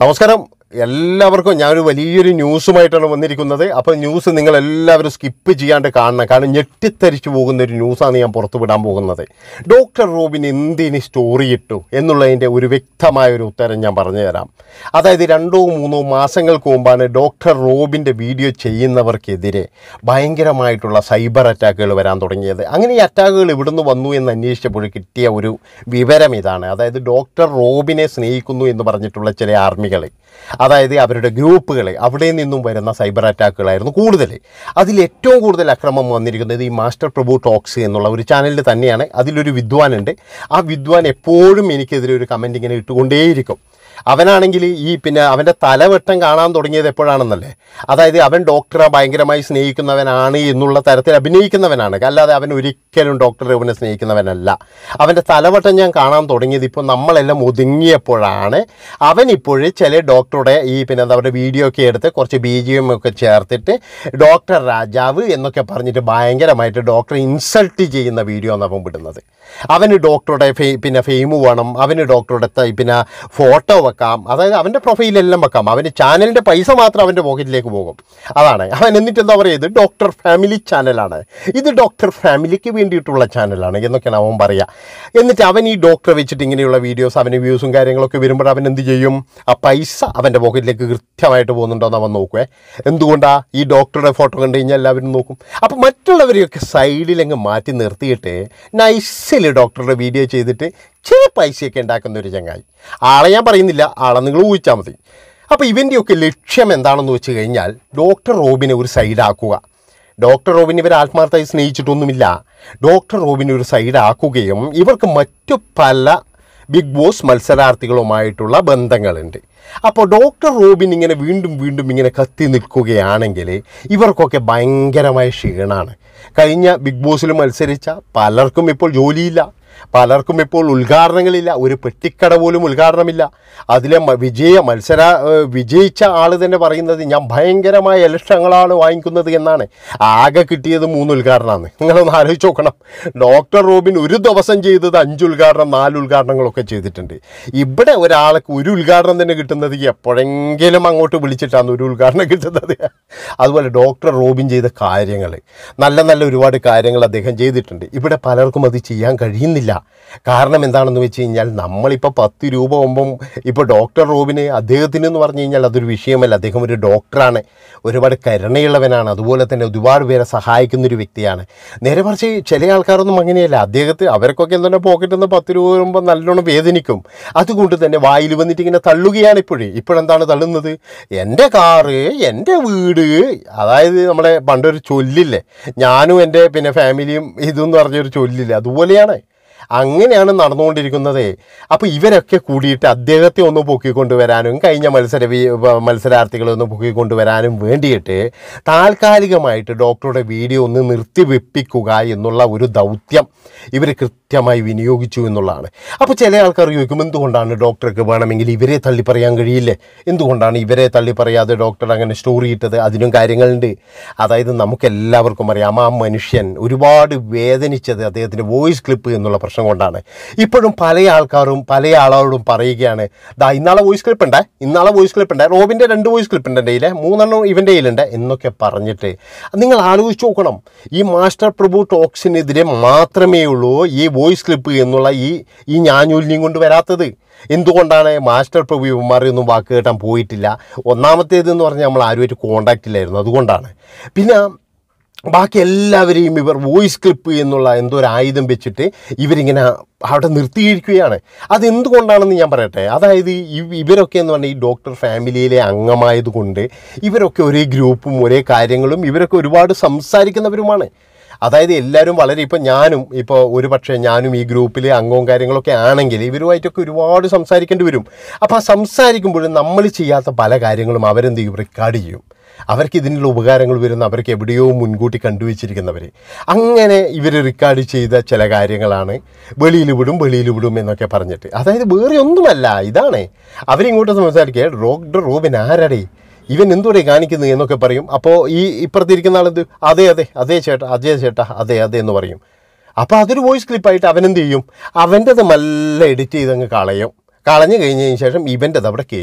നമസ്കാരം എല്ലാവർക്കും ഞാനൊരു വലിയൊരു ന്യൂസുമായിട്ടാണ് വന്നിരിക്കുന്നത് അപ്പോൾ ന്യൂസ് നിങ്ങൾ എല്ലാവരും സ്കിപ്പ് ചെയ്യാണ്ട് കാണണം കാരണം ഞെട്ടിത്തരിച്ചു പോകുന്ന ഒരു ന്യൂസാണ് ഞാൻ പുറത്തു വിടാൻ പോകുന്നത് ഡോക്ടർ റോബിൻ എന്തിന് സ്റ്റോറി ഇട്ടു എന്നുള്ളതിൻ്റെ ഒരു വ്യക്തമായ ഒരു ഉത്തരം ഞാൻ പറഞ്ഞു തരാം അതായത് രണ്ടോ മൂന്നോ മാസങ്ങൾക്ക് മുമ്പാണ് ഡോക്ടർ റോബിൻ്റെ വീഡിയോ ചെയ്യുന്നവർക്കെതിരെ ഭയങ്കരമായിട്ടുള്ള സൈബർ അറ്റാക്കുകൾ വരാൻ തുടങ്ങിയത് അങ്ങനെ ഈ അറ്റാക്കുകൾ ഇവിടുന്ന് വന്നു എന്ന് അന്വേഷിച്ചപ്പോൾ കിട്ടിയ ഒരു വിവരം ഇതാണ് അതായത് ഡോക്ടർ റോബിനെ സ്നേഹിക്കുന്നു എന്ന് പറഞ്ഞിട്ടുള്ള ചില ആർമികൾ അതായത് അവരുടെ ഗ്രൂപ്പുകൾ അവിടെ നിന്നും വരുന്ന സൈബർ അറ്റാക്കുകളായിരുന്നു കൂടുതൽ അതിൽ ഏറ്റവും കൂടുതൽ അക്രമം വന്നിരിക്കുന്നത് ഈ മാസ്റ്റർ പ്രഭു ടോക്സ് എന്നുള്ള ഒരു ചാനലിൽ തന്നെയാണ് അതിലൊരു വിദ്വാനുണ്ട് ആ വിദ്വാൻ എപ്പോഴും എനിക്കെതിരെ ഒരു കമൻറ്റ് ഇങ്ങനെ ഇട്ടുകൊണ്ടേയിരിക്കും അവനാണെങ്കിൽ ഈ പിന്നെ അവൻ്റെ തലവെട്ടം കാണാൻ തുടങ്ങിയത് എപ്പോഴാണെന്നല്ലേ അതായത് അവൻ ഡോക്ടറെ ഭയങ്കരമായി സ്നേഹിക്കുന്നവനാണ് എന്നുള്ള തരത്തിൽ അഭിനയിക്കുന്നവനാണ് അല്ലാതെ അവൻ ഒരിക്കലും ഡോക്ടർ അവനെ സ്നേഹിക്കുന്നവനല്ല അവൻ്റെ തലവട്ടം ഞാൻ കാണാൻ തുടങ്ങിയത് ഇപ്പോൾ നമ്മളെല്ലാം ഒതുങ്ങിയപ്പോഴാണ് അവൻ ഇപ്പോഴും ചില ഡോക്ടറുടെ ഈ പിന്നെ എന്താ പറയുക വീഡിയോ ഒക്കെ എടുത്ത് കുറച്ച് ബി ജി എം ഒക്കെ ചേർത്തിട്ട് ഡോക്ടർ രാജാവ് എന്നൊക്കെ പറഞ്ഞിട്ട് ഭയങ്കരമായിട്ട് ഡോക്ടറെ ഇൻസൾട്ട് ചെയ്യുന്ന വീഡിയോ ആണ് അവൻ വിടുന്നത് അവന് ഡോക്ടറുടെ ഫെ പിന്നെ ഫെയിം വേണം അവന് ഡോക്ടറുടെ ത- പിന്നെ ഫോട്ടോ വെക്കാം അതായത് അവൻ്റെ പ്രൊഫൈലെല്ലാം വെക്കാം അവൻ്റെ ചാനലിൻ്റെ പൈസ മാത്രം അവൻ്റെ പോക്കറ്റിലേക്ക് പോകും അതാണ് അവൻ എന്നിട്ട് എന്താ പറയുക ഇത് ഡോക്ടർ ഫാമിലി ചാനലാണ് ഇത് ഡോക്ടർ ഫാമിലിക്ക് വേണ്ടിയിട്ടുള്ള ചാനലാണ് എന്നൊക്കെയാണ് അവൻ പറയുക എന്നിട്ട് അവൻ ഈ ഡോക്ടറെ വെച്ചിട്ട് ഇങ്ങനെയുള്ള വീഡിയോസ് അവന് വ്യൂസും കാര്യങ്ങളൊക്കെ വരുമ്പോൾ അവൻ എന്ത് ചെയ്യും ആ പൈസ അവൻ്റെ പോക്കറ്റിലേക്ക് കൃത്യമായിട്ട് പോകുന്നുണ്ടോ എന്ന് അവൻ നോക്കുവേ എന്തുകൊണ്ടാണ് ഈ ഡോക്ടറുടെ ഫോട്ടോ കണ്ടു കഴിഞ്ഞാൽ എല്ലാവരും നോക്കും അപ്പോൾ മറ്റുള്ളവരെയൊക്കെ സൈഡിലങ്ങ് മാറ്റി നിർത്തിയിട്ട് നൈസിൽ ഡോക്ടറുടെ വീഡിയോ ചെയ്തിട്ട് ചെറിയ പൈസയൊക്കെ ഉണ്ടാക്കുന്ന ഒരു ചങ്ങായി ആളെ ഞാൻ പറയുന്നില്ല ആളെ നിങ്ങൾ ഊഹിച്ചാൽ മതി അപ്പോൾ ഇവൻ്റെയൊക്കെ ലക്ഷ്യം എന്താണെന്ന് വെച്ച് കഴിഞ്ഞാൽ ഡോക്ടർ റോബിനെ ഒരു സൈഡാക്കുക ഡോക്ടർ റോബിനെ ഇവർ ആത്മാർത്ഥമായി സ്നേഹിച്ചിട്ടൊന്നുമില്ല ഡോക്ടർ റോബിനെ ഒരു സൈഡാക്കുകയും ഇവർക്ക് മറ്റു പല ബിഗ് ബോസ് മത്സരാർത്ഥികളുമായിട്ടുള്ള ബന്ധങ്ങളുണ്ട് അപ്പോൾ ഡോക്ടർ റോബിൻ ഇങ്ങനെ വീണ്ടും വീണ്ടും ഇങ്ങനെ കത്തി നിൽക്കുകയാണെങ്കിൽ ഇവർക്കൊക്കെ ഭയങ്കരമായ ക്ഷീണമാണ് കഴിഞ്ഞ ബിഗ് ബോസിൽ മത്സരിച്ച പലർക്കും ഇപ്പോൾ ജോലിയില്ല പലർക്കും ഇപ്പോൾ ഉദ്ഘാടനങ്ങളില്ല ഒരു പെട്ടിക്കട പോലും ഉദ്ഘാടനമില്ല അതിലെ മ- വിജയ മത്സര ഏഹ് വിജയിച്ച ആൾ തന്നെ പറയുന്നത് ഞാൻ ഭയങ്കരമായ ലക്ഷങ്ങളാണ് വാങ്ങിക്കുന്നത് എന്നാണ് ആകെ കിട്ടിയത് മൂന്ന് ഉദ്ഘാടനമാണ് നിങ്ങളൊന്ന് ആലോചിച്ച് നോക്കണം ഡോക്ടർ റോബിൻ ഒരു ദിവസം ചെയ്തത് അഞ്ച് ഉദ്ഘാടനം നാല് ഉദ്ഘാടനങ്ങളൊക്കെ ചെയ്തിട്ടുണ്ട് ഇവിടെ ഒരാൾക്ക് ഒരു ഉദ്ഘാടനം തന്നെ കിട്ടുന്നത് എപ്പോഴെങ്കിലും അങ്ങോട്ട് വിളിച്ചിട്ടാണ് ഒരു ഉദ്ഘാടനം കിട്ടുന്നത് അതുപോലെ ഡോക്ടർ റോബിൻ ചെയ്ത കാര്യങ്ങൾ നല്ല നല്ല ഒരുപാട് കാര്യങ്ങൾ അദ്ദേഹം ചെയ്തിട്ടുണ്ട് ഇവിടെ പലർക്കും അത് ചെയ്യാൻ കഴിയുന്നില്ല കാരണം എന്താണെന്ന് വെച്ച് കഴിഞ്ഞാൽ നമ്മളിപ്പോൾ പത്ത് രൂപ മുമ്പും ഇപ്പോൾ ഡോക്ടർ റോബിന് അദ്ദേഹത്തിന് എന്ന് പറഞ്ഞു കഴിഞ്ഞാൽ അതൊരു വിഷയമല്ല അദ്ദേഹം ഒരു ഡോക്ടറാണ് ഒരുപാട് കരുണയുള്ളവനാണ് അതുപോലെ തന്നെ ഒരുപാട് പേരെ സഹായിക്കുന്ന ഒരു വ്യക്തിയാണ് നേരെ മറിച്ച് ചില ആൾക്കാരൊന്നും അങ്ങനെയല്ല അദ്ദേഹത്തെ അവർക്കൊക്കെ എന്താണ് പോക്കറ്റിൽ നിന്ന് പത്ത് രൂപ വരുമ്പോൾ നല്ലോണം വേദനിക്കും അതുകൊണ്ട് തന്നെ വായിൽ വന്നിട്ട് ഇങ്ങനെ തള്ളുകയാണ് ഇപ്പോഴേ ഇപ്പോഴെന്താണ് തള്ളുന്നത് എൻ്റെ കാറ് എൻ്റെ വീട് അതായത് നമ്മുടെ പണ്ടൊരു ചൊല്ലില്ലേ ഞാനും എൻ്റെ പിന്നെ ഫാമിലിയും ഇതെന്ന് പറഞ്ഞൊരു ചൊല്ലില്ലേ അതുപോലെയാണ് അങ്ങനെയാണ് നടന്നുകൊണ്ടിരിക്കുന്നത് അപ്പോൾ ഇവരൊക്കെ കൂടിയിട്ട് അദ്ദേഹത്തെ ഒന്ന് പൊക്കിക്കൊണ്ടുവരാനും കഴിഞ്ഞ മത്സര വി- വ- മത്സരാർത്ഥികളെ ഒന്ന് പൊക്കിക്കൊണ്ടുവരാനും വേണ്ടിയിട്ട് താൽക്കാലികമായിട്ട് ഡോക്ടറുടെ വീഡിയോ ഒന്ന് നിർത്തിവെപ്പിക്കുക എന്നുള്ള ഒരു ദൗത്യം ഇവർ കൃത്യമായി വിനിയോഗിച്ചു എന്നുള്ളതാണ് അപ്പോൾ ചില ആൾക്കാർ ചോദിക്കും എന്തുകൊണ്ടാണ് ഡോക്ടർക്ക് വേണമെങ്കിൽ ഇവരെ തള്ളി പറയാൻ കഴിയില്ലേ എന്തുകൊണ്ടാണ് ഇവരെ തള്ളി പറയാതെ ഡോക്ടർ അങ്ങനെ സ്റ്റോറി ഇട്ടത് അതിനും കാര്യങ്ങളുണ്ട് അതായത് നമുക്കെല്ലാവർക്കും അറിയാം ആ മനുഷ്യൻ ഒരുപാട് വേദനിച്ചത് അദ്ദേഹത്തിൻ്റെ വോയിസ് ക്ലിപ്പ് എന്നുള്ള പ്രശ്നം കൊണ്ടാണ് ഇപ്പോഴും പല ആൾക്കാരും പല ആളോടും പറയുകയാണ് ദാ ഇന്നാളെ വോയിസ് ക്ലിപ്പ് ഉണ്ട് ഇന്നാളെ വോയിസ് ക്ലിപ്പ് ഉണ്ട് റോബിൻ്റെ രണ്ട് വോയിസ് ക്ലിപ്പ് ഉണ്ട് എൻ്റെ കയ്യിൽ മൂന്നെണ്ണം ഇവൻ്റെ കയ്യിലുണ്ട് എന്നൊക്കെ പറഞ്ഞിട്ട് നിങ്ങൾ ആലോചിച്ച് നോക്കണം ഈ മാസ്റ്റർ പ്രഭു ടോക്സിനെതിരെ മാത്രമേ ഉള്ളൂ ഈ വോയിസ് ക്ലിപ്പ് എന്നുള്ള ഈ ഈ ഞാഞ്ഞൂലിനെയും കൊണ്ട് വരാത്തത് എന്തുകൊണ്ടാണ് മാസ്റ്റർ പ്രഭു ഇവന്മാരെയൊന്നും വാക്ക് കേട്ടാൻ പോയിട്ടില്ല ഒന്നാമത്തേത് എന്ന് പറഞ്ഞാൽ നമ്മൾ ആരുമായിട്ട് കോണ്ടാക്റ്റ് ഇല്ലായിരുന്നു അതുകൊണ്ടാണ് പിന്നെ ബാക്കി എല്ലാവരെയും ഇവർ വോയിസ് ക്ലിപ്പ് എന്നുള്ള എന്തോ ഒരു ആയുധം വെച്ചിട്ട് ഇവരിങ്ങനെ അവിടെ നിർത്തിയിരിക്കുകയാണ് അതെന്തുകൊണ്ടാണെന്ന് ഞാൻ പറയട്ടെ അതായത് ഇവ- ഇവരൊക്കെ എന്ന് പറഞ്ഞാൽ ഈ ഡോക്ടർ ഫാമിലിയിലെ അംഗമായതുകൊണ്ട് ഇവരൊക്കെ ഒരേ ഗ്രൂപ്പും ഒരേ കാര്യങ്ങളും ഇവരൊക്കെ ഒരുപാട് സംസാരിക്കുന്നവരുമാണ് അതായത് എല്ലാവരും വളരെ ഇപ്പോൾ ഞാനും ഇപ്പോൾ ഒരു പക്ഷേ ഞാനും ഈ ഗ്രൂപ്പിലെ അംഗവും കാര്യങ്ങളൊക്കെ ആണെങ്കിൽ ഇവരുമായിട്ടൊക്കെ ഒരുപാട് സംസാരിക്കേണ്ടി വരും അപ്പോൾ ആ സംസാരിക്കുമ്പോഴും നമ്മൾ ചെയ്യാത്ത പല കാര്യങ്ങളും അവരെന്ത് ചെയ്യും റെക്കോർഡ് ചെയ്യും അവർക്ക് ഇതിനുള്ള ഉപകാരങ്ങൾ വരുന്ന അവർക്ക് എവിടെയോ മുൻകൂട്ടി കണ്ടുവച്ചിരിക്കുന്നവർ അങ്ങനെ ഇവർ റെക്കോർഡ് ചെയ്ത ചില കാര്യങ്ങളാണ് വെളിയിൽ വിടും വെളിയിൽ വിടും എന്നൊക്കെ പറഞ്ഞിട്ട് അതായത് വേറെ ഒന്നുമല്ല ഇതാണ് അവരിങ്ങോട്ട് സംസാരിക്കുക ഡോക്ടർ റോബിൻ ആരടേ ഇവൻ എന്തോടെ കാണിക്കുന്നത് എന്നൊക്കെ പറയും അപ്പോൾ ഈ ഇപ്പുറത്തിരിക്കുന്ന ആളെന്ത് അതെ അതെ അതേ ചേട്ടാ അതേ ചേട്ടാ അതെ അതെ എന്ന് പറയും അപ്പോൾ അതൊരു വോയിസ് ക്ലിപ്പായിട്ട് അവനെന്ത് ചെയ്യും അവൻ്റെത് മെല്ലെ എഡിറ്റ് ചെയ്തങ്ങ് കളയും കളഞ്ഞു കഴിഞ്ഞതിന് ശേഷം ഇവൻ്റെത് അവിടെ കയറ്റും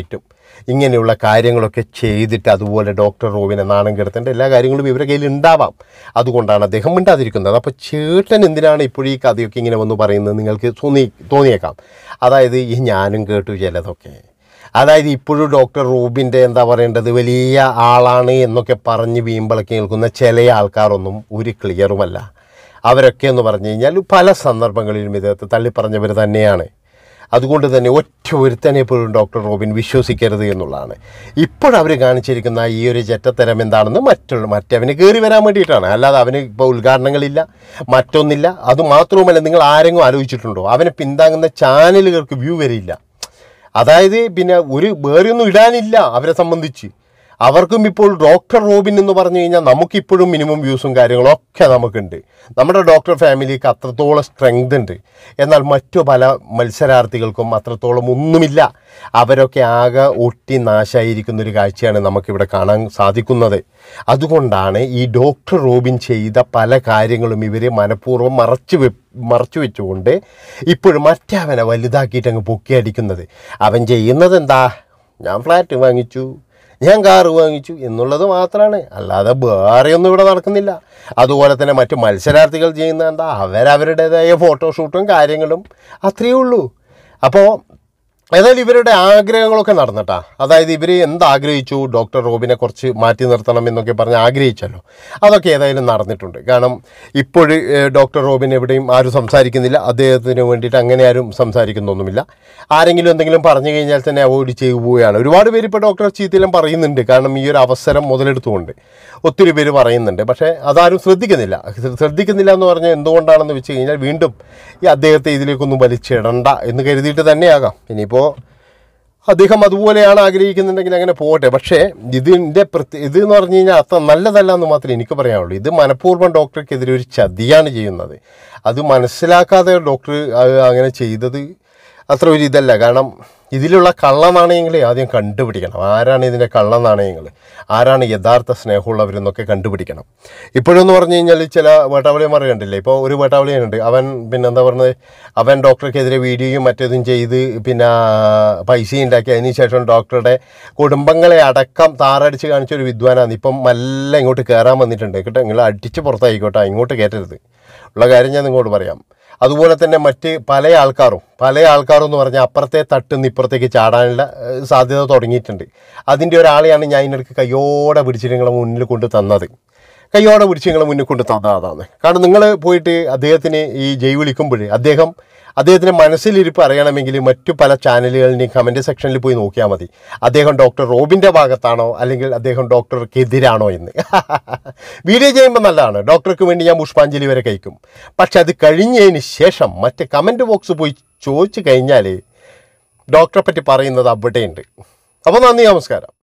ഇങ്ങനെയുള്ള കാര്യങ്ങളൊക്കെ ചെയ്തിട്ട് അതുപോലെ ഡോക്ടർ റോബിനെ നാണം കെടുത്തേണ്ട എല്ലാ കാര്യങ്ങളും ഇവരുടെ കയ്യിൽ ഉണ്ടാവാം അതുകൊണ്ടാണ് അദ്ദേഹം മിണ്ടാതിരിക്കുന്നത് അപ്പോൾ ചേട്ടൻ എന്തിനാണ് ഇപ്പോഴും ഈ കഥയൊക്കെ ഇങ്ങനെ വന്ന് പറയുന്നത് നിങ്ങൾക്ക് തോന്നി തോന്നിയേക്കാം അതായത് ഈ ഞാനും കേട്ടു ചിലതൊക്കെ അതായത് ഇപ്പോഴും ഡോക്ടർ റൂബിൻ്റെ എന്താ പറയേണ്ടത് വലിയ ആളാണ് എന്നൊക്കെ പറഞ്ഞ് വീമ്പളക്കി നിൽക്കുന്ന ചില ആൾക്കാരൊന്നും ഒരു ക്ലിയറുമല്ല അവരൊക്കെ എന്ന് പറഞ്ഞു കഴിഞ്ഞാൽ പല സന്ദർഭങ്ങളിലും ഇദ്ദേഹത്തെ തള്ളിപ്പറഞ്ഞവർ തന്നെയാണ് അതുകൊണ്ട് തന്നെ ഒറ്റ ഒരുത്തനെ എപ്പോഴും ഡോക്ടർ റോബിൻ വിശ്വസിക്കരുത് എന്നുള്ളതാണ് ഇപ്പോഴവർ കാണിച്ചിരിക്കുന്ന ഈ ഒരു ചെറ്റത്തരം എന്താണെന്ന് മറ്റുള്ള മറ്റവന് കയറി വരാൻ വേണ്ടിയിട്ടാണ് അല്ലാതെ അവന് ഇപ്പോൾ ഉദ്ഘാടനങ്ങളില്ല മറ്റൊന്നില്ല അത് മാത്രവുമല്ല നിങ്ങൾ ആരെങ്കിലും ആലോചിച്ചിട്ടുണ്ടോ അവനെ പിന്താങ്ങുന്ന ചാനലുകൾക്ക് വ്യൂ വരില്ല അതായത് പിന്നെ ഒരു വേറെയൊന്നും ഇടാനില്ല അവരെ സംബന്ധിച്ച് അവർക്കും ഇപ്പോൾ ഡോക്ടർ റോബിൻ എന്ന് പറഞ്ഞു കഴിഞ്ഞാൽ നമുക്കിപ്പോഴും മിനിമം വ്യൂസും കാര്യങ്ങളും ഒക്കെ നമുക്കുണ്ട് നമ്മുടെ ഡോക്ടർ ഫാമിലിക്ക് അത്രത്തോളം സ്ട്രെങ്ത് ഉണ്ട് എന്നാൽ മറ്റു പല മത്സരാർത്ഥികൾക്കും അത്രത്തോളം ഒന്നുമില്ല അവരൊക്കെ ആകെ ഒട്ടി നാശായിരിക്കുന്ന ഒരു കാഴ്ചയാണ് നമുക്കിവിടെ കാണാൻ സാധിക്കുന്നത് അതുകൊണ്ടാണ് ഈ ഡോക്ടർ റോബിൻ ചെയ്ത പല കാര്യങ്ങളും ഇവർ മനഃപൂർവ്വം മറച്ചു വെ മറച്ചു വെച്ചുകൊണ്ട് ഇപ്പോഴും മറ്റവനെ വലുതാക്കിയിട്ട് അങ്ങ് പൊക്കി അടിക്കുന്നത് അവൻ ചെയ്യുന്നത് എന്താ ഞാൻ ഫ്ലാറ്റ് വാങ്ങിച്ചു ഞാൻ കാറ് വാങ്ങിച്ചു എന്നുള്ളത് മാത്രമാണ് അല്ലാതെ വേറെയൊന്നും ഇവിടെ നടക്കുന്നില്ല അതുപോലെ തന്നെ മറ്റു മത്സരാർത്ഥികൾ ചെയ്യുന്ന എന്താ അവരവരുടേതായ ഫോട്ടോഷൂട്ടും കാര്യങ്ങളും അത്രയേ ഉള്ളൂ അപ്പോൾ ഏതായാലും ഇവരുടെ ആഗ്രഹങ്ങളൊക്കെ നടന്നട്ടാ അതായത് ഇവർ എന്താഗ്രഹിച്ചു ഡോക്ടർ റോബിനെ കുറച്ച് മാറ്റി നിർത്തണം എന്നൊക്കെ പറഞ്ഞ് ആഗ്രഹിച്ചല്ലോ അതൊക്കെ ഏതായാലും നടന്നിട്ടുണ്ട് കാരണം ഇപ്പോഴ് ഡോക്ടർ റോബിൻ എവിടെയും ആരും സംസാരിക്കുന്നില്ല അദ്ദേഹത്തിന് വേണ്ടിയിട്ട് അങ്ങനെ ആരും സംസാരിക്കുന്നൊന്നുമില്ല ആരെങ്കിലും എന്തെങ്കിലും പറഞ്ഞു കഴിഞ്ഞാൽ തന്നെ അവോയ്ഡ് ചെയ്തു പോവുകയാണ് ഒരുപാട് പേര് ഇപ്പോൾ ഡോക്ടർ ചീത്തയിലും പറയുന്നുണ്ട് കാരണം ഈ ഒരു അവസരം മുതലെടുത്തുകൊണ്ട് ഒത്തിരി പേര് പറയുന്നുണ്ട് പക്ഷേ അതാരും ശ്രദ്ധിക്കുന്നില്ല ശ്രദ്ധിക്കുന്നില്ല എന്ന് പറഞ്ഞാൽ എന്തുകൊണ്ടാണെന്ന് വെച്ച് കഴിഞ്ഞാൽ വീണ്ടും ഈ അദ്ദേഹത്തെ ഇതിലേക്കൊന്നും വലിച്ചിടണ്ട എന്ന് കരുതിയിട്ട് തന്നെയാകാം ഇനിയിപ്പോൾ അദ്ദേഹം അതുപോലെയാണ് ആഗ്രഹിക്കുന്നുണ്ടെങ്കിൽ അങ്ങനെ പോകട്ടെ പക്ഷേ ഇതിൻ്റെ പ്രത്യേക ഇത് എന്ന് പറഞ്ഞു കഴിഞ്ഞാൽ അത്ര നല്ലതല്ല എന്ന് മാത്രമേ എനിക്ക് പറയാനുള്ളൂ ഇത് മനഃപൂർവ്വം ഡോക്ടർക്കെതിരെ ഒരു ചതിയാണ് ചെയ്യുന്നത് അത് മനസ്സിലാക്കാതെ ഡോക്ടർ അത് അങ്ങനെ ചെയ്തത് അത്ര ഒരു ഇതല്ല കാരണം ഇതിലുള്ള കള്ളനാണയങ്ങളെ ആദ്യം കണ്ടുപിടിക്കണം ആരാണ് ഇതിൻ്റെ കള്ളനാണയങ്ങൾ ആരാണ് യഥാർത്ഥ സ്നേഹമുള്ളവരെന്നൊക്കെ കണ്ടുപിടിക്കണം ഇപ്പോഴെന്ന് പറഞ്ഞു കഴിഞ്ഞാൽ ചില വേട്ടാവളിയന്മാർ കണ്ടില്ലേ ഇപ്പോൾ ഒരു വേട്ടാവളിയുണ്ട് അവൻ പിന്നെ എന്താ പറയുന്നത് അവൻ ഡോക്ടർക്കെതിരെ വീഡിയോയും മറ്റേതും ചെയ്ത് പിന്നെ പൈസ ഉണ്ടാക്കി അതിന് ശേഷം ഡോക്ടറുടെ കുടുംബങ്ങളെ അടക്കം താറടിച്ച് കാണിച്ച ഒരു വിദ്വാനാണ് ഇപ്പം മെല്ലെ ഇങ്ങോട്ട് കയറാൻ വന്നിട്ടുണ്ട് കേട്ടോ നിങ്ങൾ അടിച്ച് പുറത്തായിക്കോട്ടെ ഇങ്ങോട്ട് കയറ്റരുത് ഉള്ള കാര്യം ഞാൻ നിങ്ങളോട് പറയാം അതുപോലെ തന്നെ മറ്റ് പല ആൾക്കാരും പല ആൾക്കാരും എന്ന് പറഞ്ഞാൽ അപ്പുറത്തെ തട്ട് നിന്ന് ഇപ്പുറത്തേക്ക് ചാടാനുള്ള ഏഹ്, സാധ്യത തുടങ്ങിയിട്ടുണ്ട് അതിൻ്റെ ഒരാളെയാണ് ഞാൻ ഇതിനിടയ്ക്ക് കയ്യോടെ പിടിച്ചിട്ട് നിങ്ങളെ മുന്നിൽ കൊണ്ട് തന്നത് കയ്യോടെ പിടിച്ച് നിങ്ങളെ മുന്നിൽ കൊണ്ട് തന്നത് അതാണ് കാരണം നിങ്ങൾ പോയിട്ട് അദ്ദേഹത്തിന് ഈ ജയ് വിളിക്കുമ്പോൾ അദ്ദേഹം അദ്ദേഹത്തിന് മനസ്സിലിരിപ്പ് അറിയണമെങ്കിൽ മറ്റു പല ചാനലുകളുടെയും കമൻറ്റ് സെക്ഷനിൽ പോയി നോക്കിയാൽ മതി അദ്ദേഹം ഡോക്ടർ റോബിൻ്റെ ഭാഗത്താണോ അല്ലെങ്കിൽ അദ്ദേഹം ഡോക്ടർക്കെതിരാണോ എന്ന് വീഡിയോ ചെയ്യുമ്പോൾ നല്ലതാണ് ഡോക്ടർക്ക് വേണ്ടി ഞാൻ പുഷ്പാഞ്ജലി വരെ കഴിക്കും പക്ഷെ അത് കഴിഞ്ഞതിന് ശേഷം മറ്റ് കമൻറ്റ് ബോക്സ് പോയി ചോദിച്ചു കഴിഞ്ഞാൽ ഡോക്ടറെ പറ്റി പറയുന്നത് അവിടെയുണ്ട് അപ്പോൾ നന്ദി നമസ്കാരം